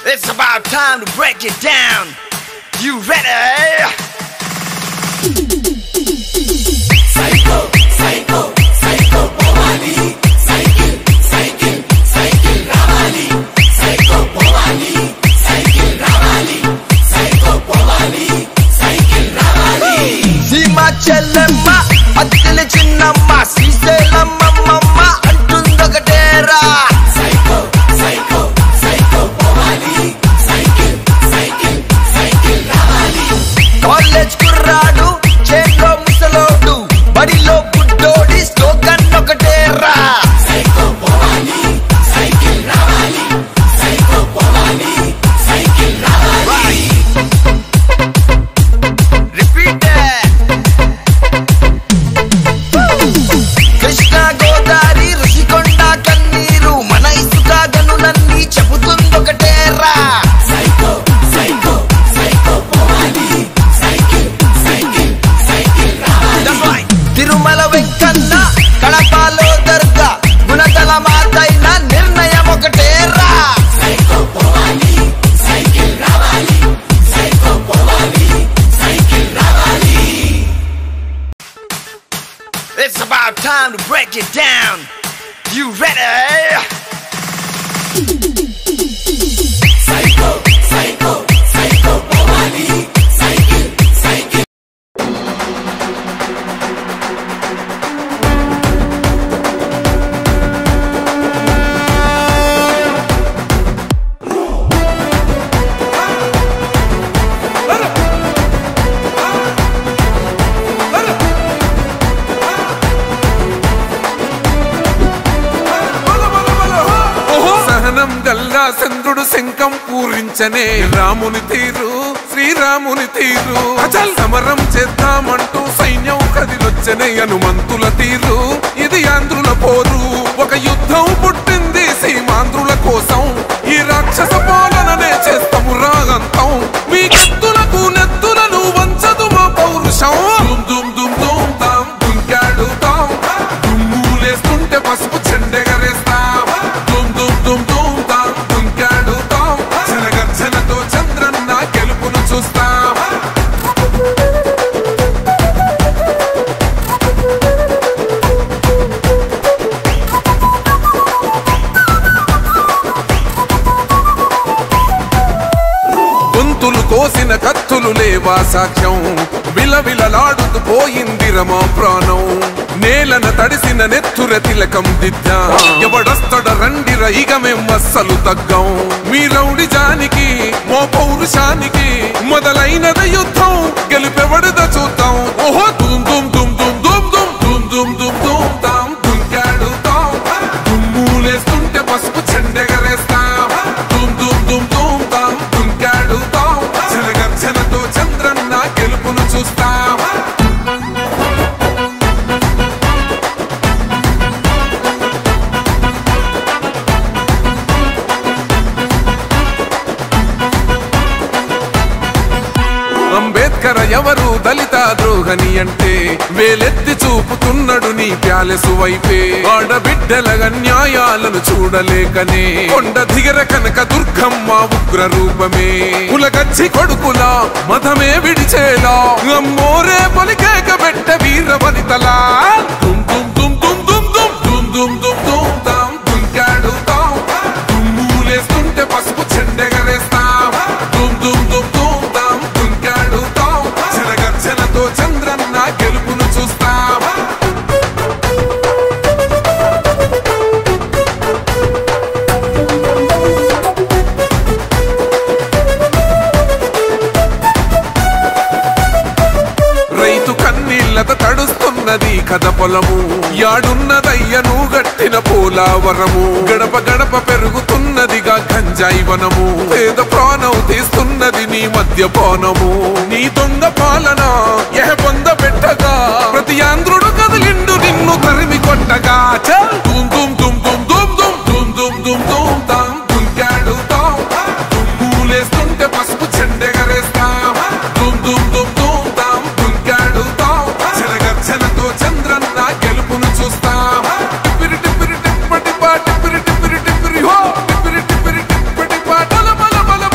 It's about time to break it down. You ready? సీమ చెల్లెమ్మ అత్తెల చిన్నమ్మ శ్రీశైలమ్మమ్మ అంటుందొకటేరా కాలేజ్ కుర్రాడు చేతిలో ముసలోడు బడిలో బుడ్డోడి స్లోగన్ ఒకటేరా Repeat that. కృష్ణ గోదావరి ఋషికొండ కన్నీరు మన ఇసుక గనులన్నీ చెబుతుందొకటేరా That's right. తిరుమల వెంకన్న కడపలో దర్గా గుణదల మాతైన నిర్ణయం ఒకటేరా It's about time to break it down. You ready? సహనం గల్లా చంద్రుడు శంఖం పూరించనే రాముని తీరు శ్రీరాముని తీరు అచల్ సమరం చేద్దామంటూ సైన్యం కదిలొచ్చనే హనుమంతుల తీరు ఇది ఆంధ్రుల పోరు ఒక యుద్ధం పుట్టింది సీమాంధ్రుల కోసం ఈ రాక్షస పాలననే చేస్తాము రాగంతం మీ కత్తులకు నెత్తులను వంచదు మా పౌరుషం దుమ్ దుమ్ దుమ్ దుమ్ తాం దుంకాడు తాం దుమ్ములేస్తుంటే పసుపు చెండెగరేస్తాం దుమ్ దుమ్ దుమ్ దుమ్ తాం దుంకాడు తాం జనగర్జనతో చంద్రన్న గెలుపును చూస్తాం గొంతులు కోసిన కత్తులు లేవా సాక్ష్యం విలవిలలాడుతూ పోయింది రమా ప్రాణం నేలన తడిసిన నెత్తుర తిలకం దిద్దా ఎవడొస్తడ రండిర ఇక మేం అస్సలు తగ్గం మీ రౌడి జానికి మో పౌరుషానికి మొదలైనద యుద్ధం గెలిపెవడద చూద్దాం ఓహో దుమ్ దుమ్ దుమ్ దుమ్ దుమ్ దుమ్ దుమ్ దుమ్ దుమ్ దుమ్ తాం దుంకాడు తాం దుమ్ములేస్తుంటే పసుపు చెండెగరేస్తాం దుమ్ దుమ్ దుమ్ దుమ్ తాం దుంకాడు తాం జనగర్జనతో చంద్రన్న గెలుపును చూస్తాం అంబేద్కర్ ఎవరు దళిత ద్రోహని అంటే వేలెత్తి చూపుతున్నాడు నీ ప్యాలెసు వైపే ఆడబిడ్డల న్యాయాలను చూడలేకనే కొండ దిగర కనక దుర్గమ్మ ఉగ్ర రూపమే కులగచ్చి కొడుకులా మతమే విడిచేలా అమ్మోరే పొలికేక పెట్ట వీర వనితలా దుమ్ దుమ్ దుమ్ దుమ్ దుమ్ దుమ్ దుమ్ దుమ్ దుమ్ దుమ్ తాం దుంకాడు తాం దుమ్ములేస్తుంటే పసుపు చెండెగరేస్తాం దుమ్ దుమ్ దుమ్ దుమ్ తాం దుంకాడు తాం జనగర్జనతో చంద్రన్న గెలుపును చూస్తాం రైతు కన్నీళ్లత తడుస్తున్నది కథ పొలము యాడున్నదయ్యను గట్టిన పోలావరము గడప గడప పెరుగుతున్నదిగా గంజాయి వనము పేద ప్రాణం తీస్తున్నది నీ మద్యపానము నీ దొంగ పాలన ఎహ పొంద పెట్టగా ప్రతి ఆంధ్రుడు కదిలిండు నిన్ను తరిమి కొట్టగా చల్ దుమ్ దుమ్ దుమ్ దుమ్ దుమ్ దుమ్ దుమ్ దుమ్ దుమ్ దుమ్ తాం దుంకాడు తాం దుమ్ములేస్తుంటే పసుపు చెండెగరేస్తాం దుమ్ దుమ్ దుమ్ దుమ్ తాం దుంకాడు తాం జనగర్జనతో చంద్రన్న గెలుపును చూస్తాం టిప్పిరి టిప్పిరి టిప్పటి పా టిప్పిరి టిప్పిరి టిప్పిరి హో టిప్పిరి టిప్పిరి టిప్పటి పా టల బల బల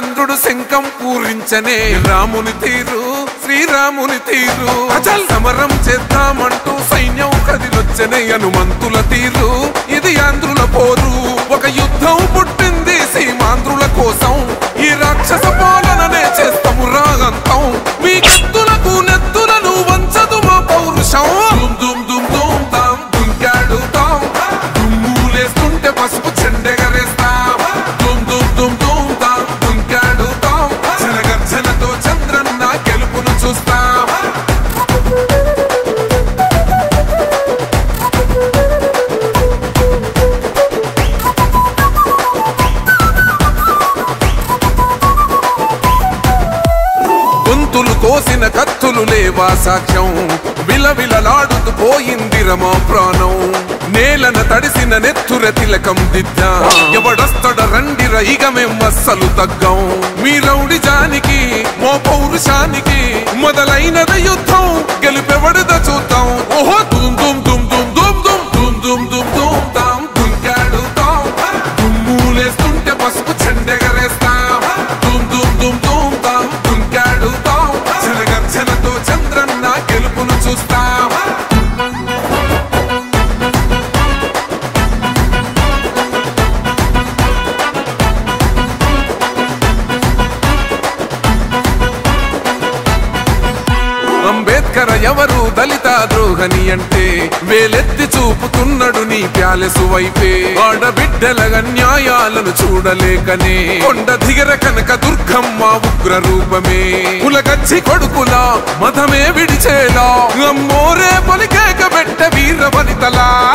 చంద్రుడు శంఖం పూరించనే రాముని తీరు శ్రీరాముని తీరు అచల్ సమరం చేద్దామంటూ సైన్యం కదిలొచ్చనే హనుమంతుల తీరు ఇది ఆంధ్రుల పోరు ఒక యుద్ధం పుట్టింది సీమాంధ్రుల కోసం ఈ రాక్షస పాలననే చేస్తాము రాగంతం మీ కత్తులకు నెత్తులను వంచదు మా పౌరుషం దుమ్ దుమ్ దుమ్ దుమ్ తాం దుంకాడుతాం దుమ్ములేస్తుంటే పసుపు చెండెగరేస్తాం దుమ్ దుమ్ దుమ్ దుమ్ తాం దుంకాడుతాం జనగర్జనతో చంద్రన్న గెలుపును చూస్తాం గొంతులు కోసిన కత్తులు లేవా సాక్ష్యం విలవిలలాడుతూ పోయింది రమా ప్రాణం నేలన తడిసిన నెత్తుర తిలకం దిద్దా ఎవడొస్తడ రండిర ఇక మేం అస్సలు తగ్గం మీ రౌడి జానికి మో పౌరుషానికి మొదలైనద యుద్ధం గెలుపెవడద చూద్దాం ఓహో దుమ్ దుమ్ దుమ్ దుమ్ దుమ్ దుమ్ దుమ్ దుమ్ దుమ్ దుమ్ తాం దుంకాడుతాం దుమ్ములేస్తుంటే పసుపు చెండెగరేస్తాం దుమ్ దుమ్ దుమ్ దుమ్ తాం దుంకాడుతాం జనగర్జనతో చంద్రన్న గెలుపును చూస్తాం అంబేద్కర్ ఎవరు దళిత ద్రోహని అంటే వేలెత్తి చూపుతున్నాడు నీ ప్యాలెసు వైపే ఆడబిడ్డల న్యాయాలను చూడలేకనే కొండ దిగర కనక దుర్గమ్మ ఉగ్ర రూపమే పులగచ్చి కొడుకులా మతమే విడిచేలా అమ్మోరే పొలికేక పెట్ట వీర వనితలా